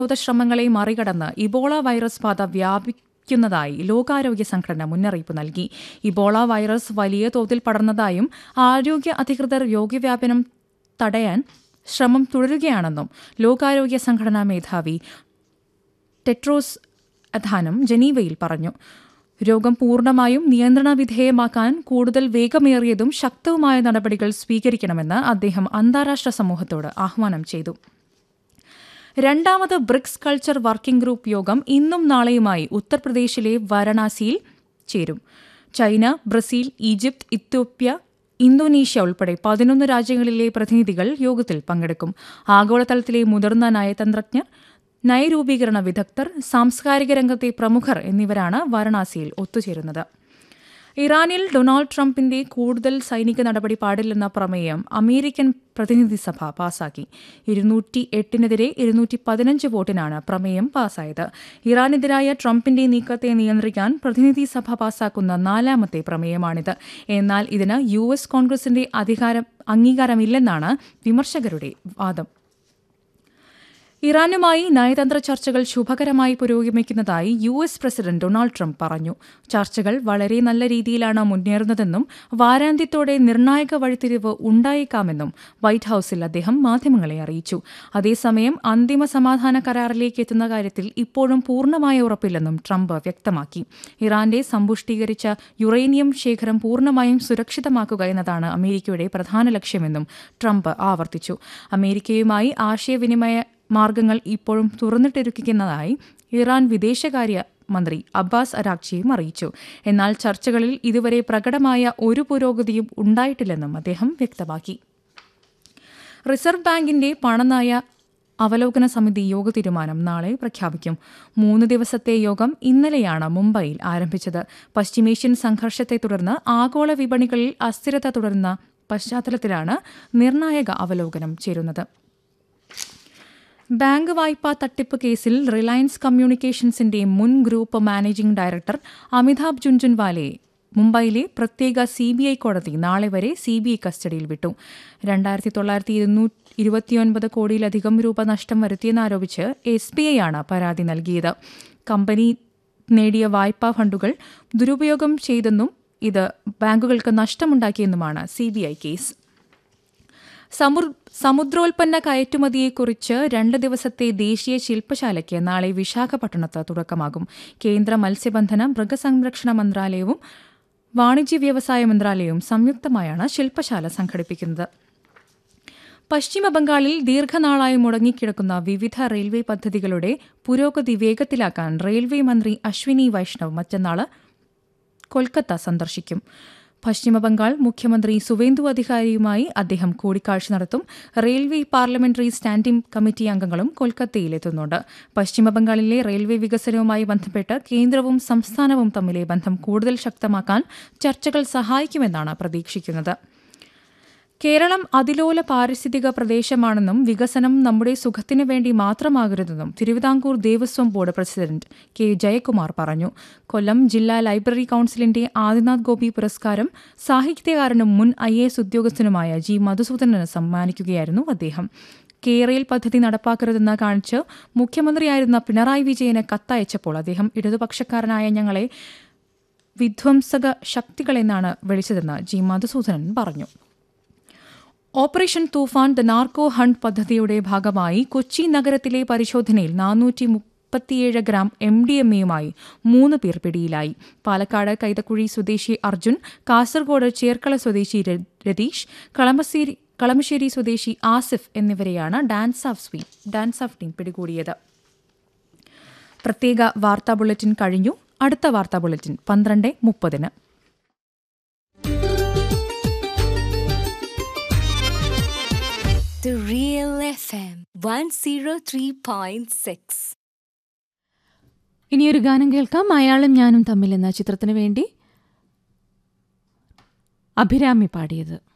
പ്രതിരോധ ശ്രമങ്ങളെ മറികടന്ന് ഇബോള വൈറസ് ബാധ വ്യാപിക്കുന്നതായി ലോകാരോഗ്യ സംഘടന മുന്നറിയിപ്പ് നൽകി ഇബോള വൈറസ് വലിയ തോതിൽ പടർന്നതായും ആരോഗ്യ അധികൃതർ രോഗവ്യാപനം തടയാൻ ശ്രമം തുടരുകയാണെന്നും ലോകാരോഗ്യ സംഘടനാ മേധാവി ടെട്രോസ് അധാനം ജനീവയിൽ പറഞ്ഞു രോഗം പൂർണ്ണമായും നിയന്ത്രണ വിധേയമാക്കാൻ കൂടുതൽ വേഗമേറിയതും ശക്തവുമായ നടപടികൾ സ്വീകരിക്കണമെന്ന് അദ്ദേഹം അന്താരാഷ്ട്ര സമൂഹത്തോട് ആഹ്വാനം ചെയ്തു രണ്ടാമത് ബ്രിക്സ് കൾച്ചർ വർക്കിംഗ് ഗ്രൂപ്പ് യോഗം ഇന്നും നാളെയുമായി ഉത്തർപ്രദേശിലെ വാരണാസിയിൽ ചേരും China Brazil Egypt Ethiopia Indonesia ഉൾപ്പെടെ പതിനൊന്ന് രാജ്യങ്ങളിലെ പ്രതിനിധികൾ യോഗത്തിൽ പങ്കെടുക്കും ആഗോളതലത്തിലെ മുതിർന്ന നയതന്ത്രജ്ഞർ നയരൂപീകരണ വിദഗ്ധർ സാംസ്കാരിക രംഗത്തെ പ്രമുഖർ എന്നിവരാണ് വാരണാസിയിൽ ഒത്തുചേരുന്നത് ഇറാനിൽ ഡൊണാൾഡ് ട്രംപിന്റെ കൂടുതൽ സൈനിക നടപടി പാടില്ലെന്ന പ്രമേയം അമേരിക്കൻ പ്രതിനിധി സഭ പാസാക്കി ഇരുന്നൂറ്റി എട്ടിനെതിരെ ഇരുന്നൂറ്റി പതിനഞ്ച് വോട്ടിനാണ് പ്രമേയം പാസായത് ഇറാനെതിരായ ട്രംപിന്റെ നീക്കത്തെ നിയന്ത്രിക്കാൻ പ്രതിനിധി സഭ പാസാക്കുന്ന നാലാമത്തെ പ്രമേയമാണിത് എന്നാൽ ഇതിന് യു എസ് കോൺഗ്രസിന്റെ അധികാരം അംഗീകാരമില്ലെന്നാണ് വിമർശകരുടെ വാദം ഇറാനുമായി നയതന്ത്ര ചർച്ചകൾ ശുഭകരമായി പുരോഗമിക്കുന്നതായി U S president Donald Trump പറഞ്ഞു ചർച്ചകൾ വളരെ നല്ല രീതിയിലാണ് മുന്നേറുന്നതെന്നും വാരാന്ത്യത്തോടെ നിർണായക വഴിത്തിരിവ് ഉണ്ടായേക്കാമെന്നും വൈറ്റ് ഹൌസിൽ അദ്ദേഹം മാധ്യമങ്ങളെ അറിയിച്ചു അതേസമയം അന്തിമ സമാധാന കരാറിലേക്ക് എത്തുന്ന കാര്യത്തിൽ ഇപ്പോഴും പൂർണ്ണമായ ഉറപ്പില്ലെന്നും ട്രംപ് വ്യക്തമാക്കി ഇറാന്റെ സമ്പുഷ്ടീകരിച്ച യുറേനിയം ശേഖരം പൂർണ്ണമായും സുരക്ഷിതമാക്കുക എന്നതാണ് അമേരിക്കയുടെ പ്രധാന ലക്ഷ്യമെന്നും ട്രംപ് ആവർത്തിച്ചു അമേരിക്കയുമായി ആശയവിനിമയ മാർഗങ്ങൾ ഇപ്പോഴും തുറന്നിട്ടിരിക്കുന്നതായി ഇറാൻ വിദേശകാര്യ മന്ത്രി അബ്ബാസ് അരാക്ചിയും അറിയിച്ചു എന്നാൽ ചർച്ചകളിൽ ഇതുവരെ പ്രകടമായ ഒരു പുരോഗതിയും ഉണ്ടായിട്ടില്ലെന്നും അദ്ദേഹം വ്യക്തമാക്കി റിസർവ് ബാങ്കിന്റെ പണനയ അവലോകന സമിതി യോഗ തീരുമാനം നാളെ പ്രഖ്യാപിക്കും മൂന്ന് ദിവസത്തെ യോഗം ഇന്നലെയാണ് മുംബൈയിൽ ആരംഭിച്ചത് പശ്ചിമേഷ്യൻ സംഘർഷത്തെ തുടർന്ന് ആഗോള വിപണികളിൽ അസ്ഥിരത തുടരുന്ന പശ്ചാത്തലത്തിലാണ് നിർണായക അവലോകനം ചേരുന്നത് ബാങ്ക് വായ്പാ തട്ടിപ്പ് കേസിൽ റിലയൻസ് കമ്മ്യൂണിക്കേഷൻസിന്റെ മുൻ ഗ്രൂപ്പ് മാനേജിംഗ് ഡയറക്ടർ അമിതാഭ് ജുൻജുൻവാലയെ മുംബൈയിലെ പ്രത്യേക സി ബി ഐ കോടതി നാളെ വരെ സി ബി ഐ കസ്റ്റഡിയിൽ വിട്ടു രണ്ടായിരത്തി തൊള്ളായിരത്തി ഇരുപത്തിയൊൻപത് കോടിയിലധികം രൂപ നഷ്ടം വരുത്തിയെന്നാരോപിച്ച് എസ് ബി ഐ ആണ് പരാതി നൽകിയത് കമ്പനി നേടിയ വായ്പാ ഫണ്ടുകൾ ദുരുപയോഗം ചെയ്തെന്നും ഇത് ബാങ്കുകൾക്ക് നഷ്ടമുണ്ടാക്കിയെന്നുമാണ് സി ബി ഐ കേസ് സമുദ്രോൽപ്പന്ന കയറ്റുമതിയെക്കുറിച്ച് രണ്ട് ദിവസത്തെ ദേശീയ ശില്പശാലയ്ക്ക് നാളെ വിശാഖപട്ടണത്ത് തുടക്കമാകും കേന്ദ്ര മത്സ്യബന്ധന മൃഗസംരക്ഷണ മന്ത്രാലയവും വാണിജ്യ വ്യവസായ മന്ത്രാലയവും സംയുക്തമായാണ് ശില്പശാല സംഘടിപ്പിക്കുന്നത് പശ്ചിമബംഗാളിൽ ദീർഘനാളായി മുടങ്ങിക്കിടക്കുന്ന വിവിധ റെയിൽവേ പദ്ധതികളുടെ പുരോഗതി വേഗത്തിലാക്കാൻ റെയിൽവേ മന്ത്രി അശ്വിനി വൈഷ്ണവ് മറ്റന്നാൾ കൊൽക്കത്ത സന്ദർശിക്കും പശ്ചിമബംഗാൾ മുഖ്യമന്ത്രി സുവേന്ദു അധികാരിയുമായി അദ്ദേഹം കൂടിക്കാഴ്ച നടത്തും റെയിൽവേ പാർലമെന്ററി സ്റ്റാൻഡിംഗ് കമ്മിറ്റി അംഗങ്ങളും കൊൽക്കത്തയിലെത്തുന്നുണ്ട് പശ്ചിമബംഗാളിലെ റെയിൽവേ വികസനവുമായി ബന്ധപ്പെട്ട് കേന്ദ്രവും സംസ്ഥാനവും തമ്മിലെ ബന്ധം കൂടുതൽ ശക്തമാക്കാൻ ചർച്ചകൾ സഹായിക്കുമെന്നാണ് പ്രതീക്ഷിക്കുന്നത് കേരളം അതിലോല പാരിസ്ഥിതിക പ്രദേശമാണെന്നും വികസനം നമ്മുടെ സുഖത്തിനു വേണ്ടി മാത്രമാകരുതെന്നും Thiruvithamkoor Devaswom board president K Jayakumar പറഞ്ഞു കൊല്ലം ജില്ലാ ലൈബ്രറി കൌൺസിലിന്റെ ആദിനാഥ് ഗോപി പുരസ്കാരം സാഹിത്യകാരനും മുൻ ഐ എസ് ഉദ്യോഗസ്ഥനുമായ ജി മധുസൂദനന് സമ്മാനിക്കുകയായിരുന്നു അദ്ദേഹം കേരയിൽ പദ്ധതി നടപ്പാക്കരുതെന്ന് കാണിച്ച് മുഖ്യമന്ത്രിയായിരുന്ന പിണറായി വിജയന് കത്തയച്ചപ്പോൾ അദ്ദേഹം ഇടതുപക്ഷക്കാരനായ ഞങ്ങളെ വിധ്വംസക ശക്തികളെന്നാണ് വിളിച്ചതെന്ന് ജി മധുസൂദനൻ പറഞ്ഞു operation Toofan the narco hunt പദ്ധതിയുടെ ഭാഗമായി കൊച്ചി നഗരത്തിലെ പരിശോധനയിൽ നാനൂറ്റി മുപ്പത്തിയേഴ് ഗ്രാം എം ഡി എം എയുമായി മൂന്ന് പേർ പിടിയിലായി പാലക്കാട് കൈതക്കുഴി സ്വദേശി അർജുൻ കാസർഗോഡ് ചേർക്കള സ്വദേശി രതീഷ് കളമശ്ശേരി കളമശ്ശേരി സ്വദേശി ആസിഫ് എന്നിവരെയാണ് ഡാൻസ് ഓഫ് സ്വീ ഡാൻസ് ഓഫ് ടീം പിടികൂടിയത് പ്രത്യേക വാർത്താ ബുള്ളറ്റിൻ കഴിഞ്ഞു അടുത്ത വാർത്താ ബുള്ളറ്റിൻ പന്ത്രണ്ട് മുപ്പതിന് The Real FM 103.6. ഇനിയൊരു ഗാനം കേൾക്കാം അയാളും ഞാനും തമ്മിൽ എന്ന ചിത്രത്തിനു വേണ്ടി അഭിരാമി പാടിയത്